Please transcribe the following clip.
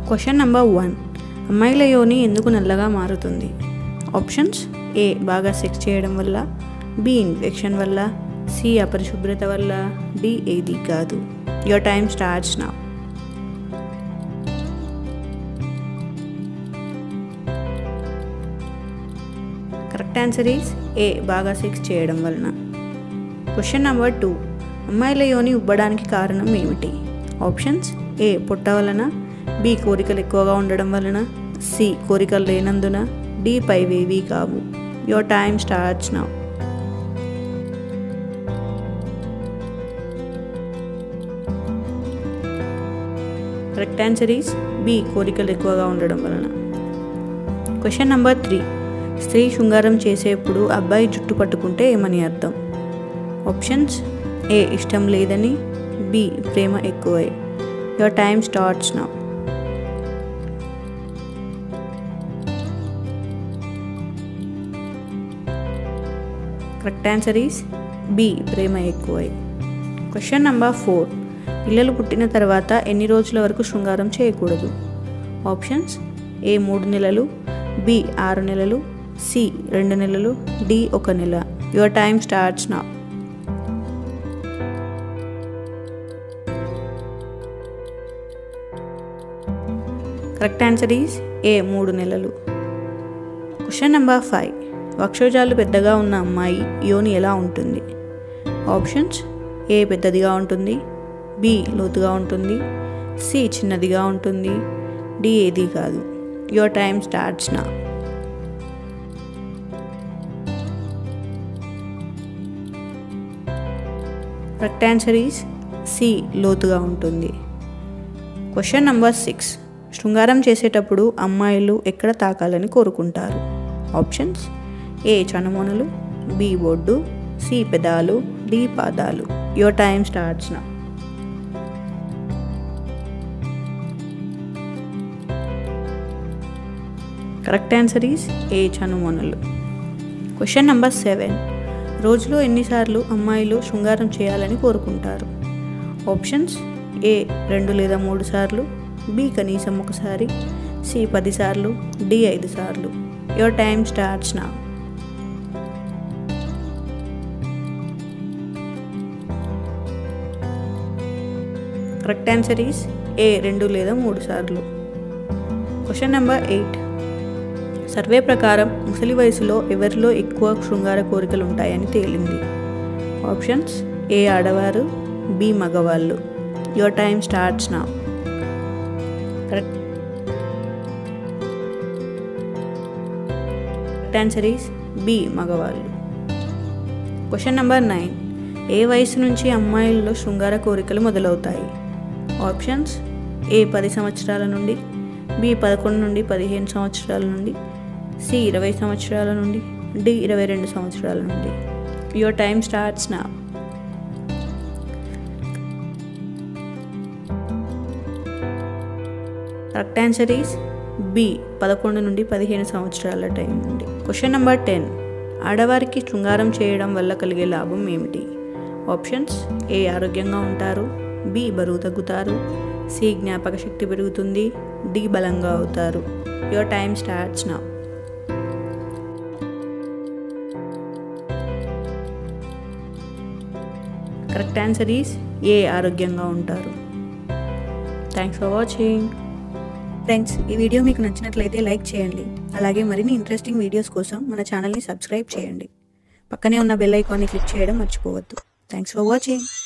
question number one అమ్మాయిల యోని ఎందుకు నల్లగా మారుతుంది ఆప్షన్స్ ఏ బాగా సెక్స్ చేయడం వల్ల బి ఇన్ఫెక్షన్ వల్ల సి అపరిశుభ్రత వల్ల డి ఏది కాదు your time starts now correct answer is A బాగా సెక్స్ చేయడం వలన క్వశ్చన్ నెంబర్ టూ అమ్మాయిల యోని ఉబ్బడానికి కారణం ఏమిటి ఆప్షన్స్ ఏ పుట్ట వలన బి కోరికలు ఎక్కువగా ఉండడం వలన సి కోరికలు లేనందున డి పైవేవి కావు your time starts now correct answer is B కోరికలు ఎక్కువగా ఉండడం వలన క్వశ్చన్ నెంబర్ త్రీ స్త్రీ శృంగారం చేసేప్పుడు అబ్బాయి జుట్టు పట్టుకుంటే ఏమని అర్థం ఆప్షన్స్ ఏ ఇష్టం లేదని బి ప్రేమ ఎక్కువై your time starts now correct answer is B ప్రేమ ఎక్కువై క్వశ్చన్ నెంబర్ ఫోర్ పిల్లలు పుట్టిన తర్వాత ఎన్ని రోజుల వరకు శృంగారం చేయకూడదు ఆప్షన్స్ ఏ మూడు నెలలు బి ఆరు నెలలు సి రెండు నెలలు డి ఒక నెల your time starts now correct answer is A మూడు నెలలు క్వశ్చన్ నెంబర్ ఫైవ్ వక్షోజాలు పెద్దగా ఉన్న అమ్మాయి యోని ఎలా ఉంటుంది ఆప్షన్స్ ఏ పెద్దదిగా ఉంటుంది బి లోతుగా ఉంటుంది సి చిన్నదిగా ఉంటుంది డి ఏది కాదు your time starts now correct answer is C లోతుగా ఉంటుంది క్వశ్చన్ నెంబర్ సిక్స్ శృంగారం చేసేటప్పుడు అమ్మాయిలు ఎక్కడ తాకాలని కోరుకుంటారు ఆప్షన్స్ ఏ చనుమొనలు బి బొడ్డు సి పెదాలు డి పాదాలు your time starts now correct answer is A చనుమొనలు క్వశ్చన్ నెంబర్ సెవెన్ రోజులో ఎన్నిసార్లు అమ్మాయిలు శృంగారం చేయాలని కోరుకుంటారు ఆప్షన్స్ ఏ రెండు లేదా మూడు సార్లు బి కనీసం ఒకసారి సి పది సార్లు డి ఐదు సార్లు your time starts now correct answer is A రెండు లేదా మూడు సార్లు క్వశ్చన్ నెంబర్ ఎయిట్ సర్వే ప్రకారం ముసలి వయసులో ఎవరిలో ఎక్కువ శృంగార కోరికలు ఉంటాయని తేలింది ఆప్షన్స్ ఏ ఆడవారు బి మగవాళ్ళు your time starts now correct answer is B మగవాళ్ళు క్వశ్చన్ నెంబర్ నైన్ ఏ వయసు నుంచి అమ్మాయిల్లో శృంగార కోరికలు మొదలవుతాయి ఆప్షన్స్ ఏ పది సంవత్సరాల నుండి బి పదకొండు నుండి పదిహేను సంవత్సరాల నుండి సి ఇరవై సంవత్సరాల నుండి డి ఇరవై రెండు సంవత్సరాల నుండి your time starts now correct answer is B పదకొండు నుండి పదిహేను సంవత్సరాల టైం నుండి క్వశ్చన్ నెంబర్ టెన్ ఆడవారికి శృంగారం చేయడం వల్ల కలిగే లాభం ఏమిటి ఆప్షన్స్ ఏ ఆరోగ్యంగా ఉంటారు బి బరువు తగ్గుతారు సి జ్ఞాపక శక్తి పెరుగుతుంది డి బలంగా అవుతారు your time starts now correct answer is A ఆరోగ్యంగా ఉంటారు థ్యాంక్స్ ఫర్ వాచింగ్ ఫ్రెండ్స్ ఈ వీడియో మీకు నచ్చినట్లయితే లైక్ చేయండి అలాగే మరిన్ని ఇంట్రెస్టింగ్ వీడియోస్ కోసం మన ఛానల్ని సబ్స్క్రైబ్ చేయండి పక్కనే ఉన్న బెల్ ఐకాన్ని క్లిక్ చేయడం మర్చిపోవద్దు థ్యాంక్స్ ఫర్ వాచింగ్